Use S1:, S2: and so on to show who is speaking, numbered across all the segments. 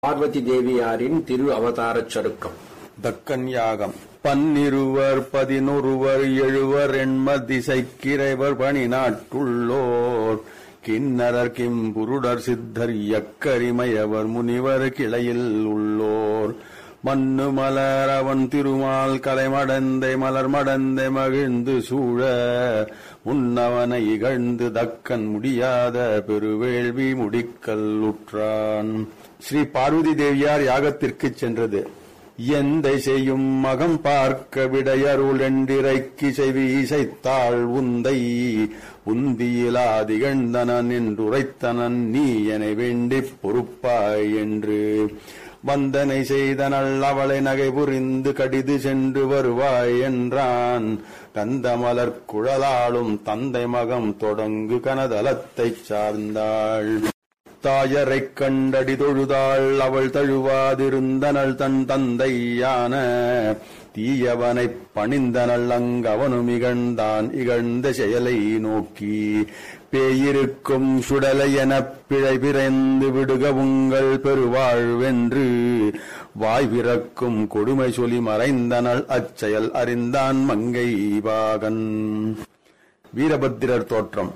S1: பார்வதி தேவியாரின் திரு அவதாரச் சருக்கம்
S2: தக்கன் யாகம் பன்னிருவர் பதினொருவர் எழுவர் எண்ம திசைக்கிறைவர் பணி நாட்டுள்ளோர் கிண்ணரர் கிம்புருடர் சித்தர் யக்கரிமையவர் முனிவர் கிளையில் உள்ளோர் மண்ணு மலர் அவன் திருமால் கலைமடந்தை மலர் மடந்தை மகிழ்ந்து சூழ முன்னவனை இகழ்ந்து தக்கன் முடியாத பெருவேள்வி முடிக்கல் உற்றான் ஸ்ரீ பார்வதி தேவியார் யாகத்திற்கு சென்றது எந்தை செய்யும் மகம் பார்க்க விடையருள் என்றிரைக்கு செவி இசைத்தாள் உந்தை உந்தியிலா திகழ்ந்தனன் என்றுரைத்தனன் நீ என வேண்டிப் பொறுப்பாய் என்று வந்தனை செய்தனள் அவளை நகை புரிந்து கடிது சென்று வருவாய் என்றான் கந்தமலர் குழலாளும் தந்தை மகம் தொடங்கு கனதலத்தைச் சார்ந்தாள் தாயரைக் கண்டடி தொழுதாள் அவள் தழுவாதிருந்தனள் தன் தந்தையான தீயவனைப் பணிந்தனள் அங்கவனும் இகழ்ந்தான் இகழ்ந்த செயலை நோக்கி பேயிருக்கும் சுடலை எனப் பிழை பிறந்து விடுக உங்கள் பெருவாழ்வென்று வாய் விறக்கும் கொடுமை சொல்லி மறைந்தனள் அச்செயல் அறிந்தான் மங்கை பாகன் வீரபத்திரர் தோற்றம்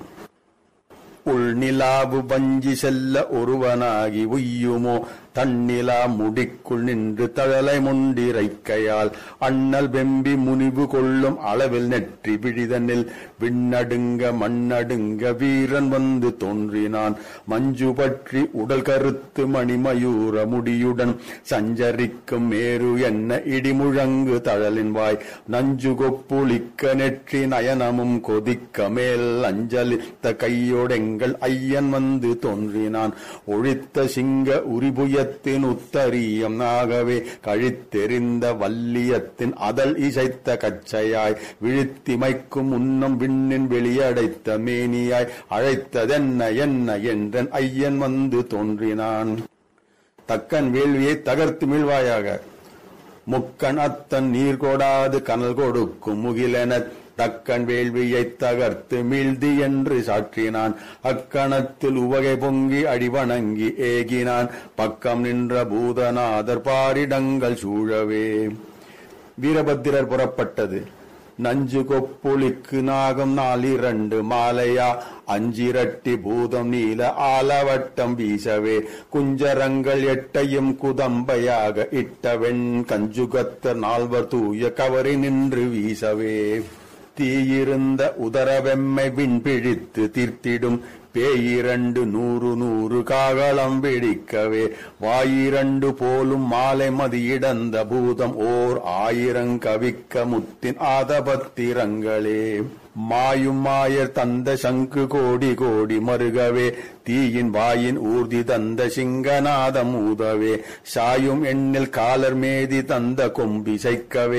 S2: உள்நிலாவு வஞ்சி செல்ல ஒருவனாகி உய்யுமோ தன்னிலா முடிக்குள் நின்று தழலை முண்டிரைக்கையால் அண்ணல் வெம்பி முனிவு கொள்ளும் அளவில் நெற்றி விழிதனில் விண்ணடுங்க மண்ணடுங்க வீரன் வந்து தோன்றினான் மஞ்சு பற்றி உடல் கருத்து மணிமயூர முடியுடன் சஞ்சரிக்கும் மேரு என்ன இடிமுழங்கு தழலின் வாய் நஞ்சு கொப்புளிக்க நெற்றி நயனமும் கொதிக்க மேல் அஞ்சலித்த கையோடெங்கள் ஐயன் வந்து தோன்றினான் ஒழித்த சிங்க உரிபுய வல்லியத்தின் உத்தரியம் ஆகவே கழித்தெறிந்த வல்லியத்தின் அதழ் இசைத்த கச்சையாய் விழித்திமைக்கும் உன்னம் விண்ணின் வெளியடைத்த மேனியாய் அழைத்ததென்ன என்ன என்றன் ஐயன் வந்து தோன்றினான் தக்கன் வேள்வியை தகர்த்து மீழ்வாயாக முக்கண் அத்தன் நீர் கொடாது கனல் கொடுக்கும் முகிலெனத் தக்கன் வேள்வியைத் தகர்த்து மீழ்தி என்று சாற்றினான் அக்கணத்தில் உவகை பொங்கி அடிவணங்கி ஏகினான் பக்கம் நின்ற பூதநாதர் பாரிடங்கள் சூழவே வீரபத்திரர் புறப்பட்டது நஞ்சு கொப்புளிக்கு நாகம் நாலிரண்டு மாலையா அஞ்சிரட்டி பூதம் நீல ஆலவட்டம் வீசவே குஞ்சரங்கள் எட்டையும் குதம்பையாக இட்டவெண் கஞ்சுகத்த நால்வர் தூய கவரி நின்று வீசவே தீயிருந்த உதரவெம்மை விண்பிழித்து தீர்த்திடும் பேயிரண்டு நூறு நூறு காகளம் வெடிக்கவே வாயிரண்டு போலும் மாலை மதியிடந்த பூதம் ஓர் ஆயிரங்கவிக்க முத்தின் ஆதபத்திரங்களே மாயும் மாயர் தந்த சங்கு கோடி கோடி மருகவே தீயின் வாயின் ஊர்தி தந்த சிங்கநாதம் ஊதவே சாயும் எண்ணில் காலர் மேதி தந்த கொம்பி சைக்கவே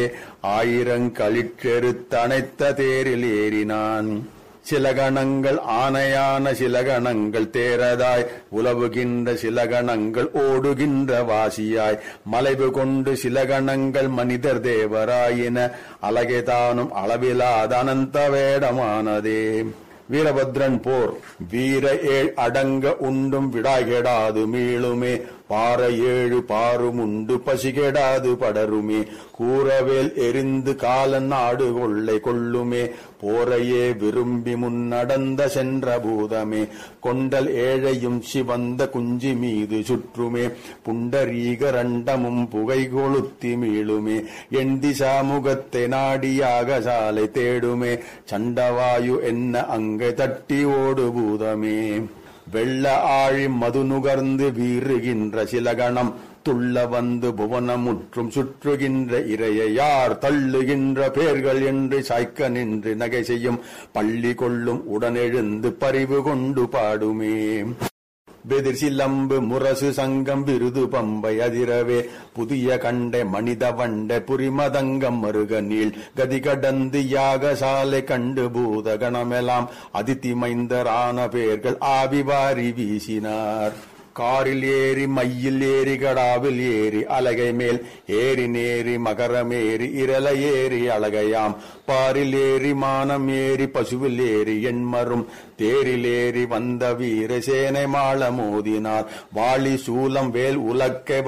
S2: ஆயிரங்களிற்றெருத்தனைத்த தேரில் ஏறினான் சிலகணங்கள் ஆனையான சிலகணங்கள் தேரதாய் உலவுகின்ற சிலகணங்கள் ஓடுகின்ற வாசியாய் மலைவு கொண்டு சிலகணங்கள் மனிதர் தேவராயின அழகேதானும் அளவிலாத அனந்த வேடமானதே வீரபத்ரன் போர் வீர ஏழ் அடங்க உண்டும் விடாகெடாது மீளுமே பாற ஏழு பாரும் உண்டு பசிகெடாது படருமே கூறவேல் எரிந்து காலன் நாடு கொள்ளை கொள்ளுமே போரையே விரும்பி முன்னடந்த சென்ற பூதமே கொண்டல் ஏழையும் சிவந்த குஞ்சி மீது சுற்றுமே புண்டரீக ரண்டமும் புகை கொளுத்தி மீளுமே எண்டி சாமுகத்தை நாடியாக சாலை தேடுமே சண்டவாயு என்ன அங்கை தட்டி ஓடு பூதமே வெள்ள ஆழி மது நுகர்ந்து வீறுகின்ற சிலகணம் துள்ள வந்து புவனமுற்றும் சுற்றுகின்ற இறைய யார் தள்ளுகின்ற பேர்கள் என்று சாய்க்க நின்று நகை செய்யும் பள்ளி கொள்ளும் உடனெழுந்து பறிவு கொண்டு பாடுமே பெதிர் சிலம்பு முரசு சங்கம் விருது பம்பை அதிரவே புதிய கண்டை மனித வண்டை புரிமதங்கம் மருக நீள் கதி கடந்து யாகசாலை கண்டு பூத கணமெல்லாம் அதிதிமைந்தரான பேர்கள் ஆவிவாரி வீசினார் காரில் ஏறி மையில் ஏறி கடாவில் ஏறி அலகை மேல் ஏறி நேரி மகரமேறி இரல ஏறி அழகையாம் பாரில் ஏறி மானம் ஏறி பசுவில் ஏறி எண்மரும் தேரில் ஏறி வந்த வீர சேனை மாள மோதினார் வாளி சூலம் வேல் உலக்கை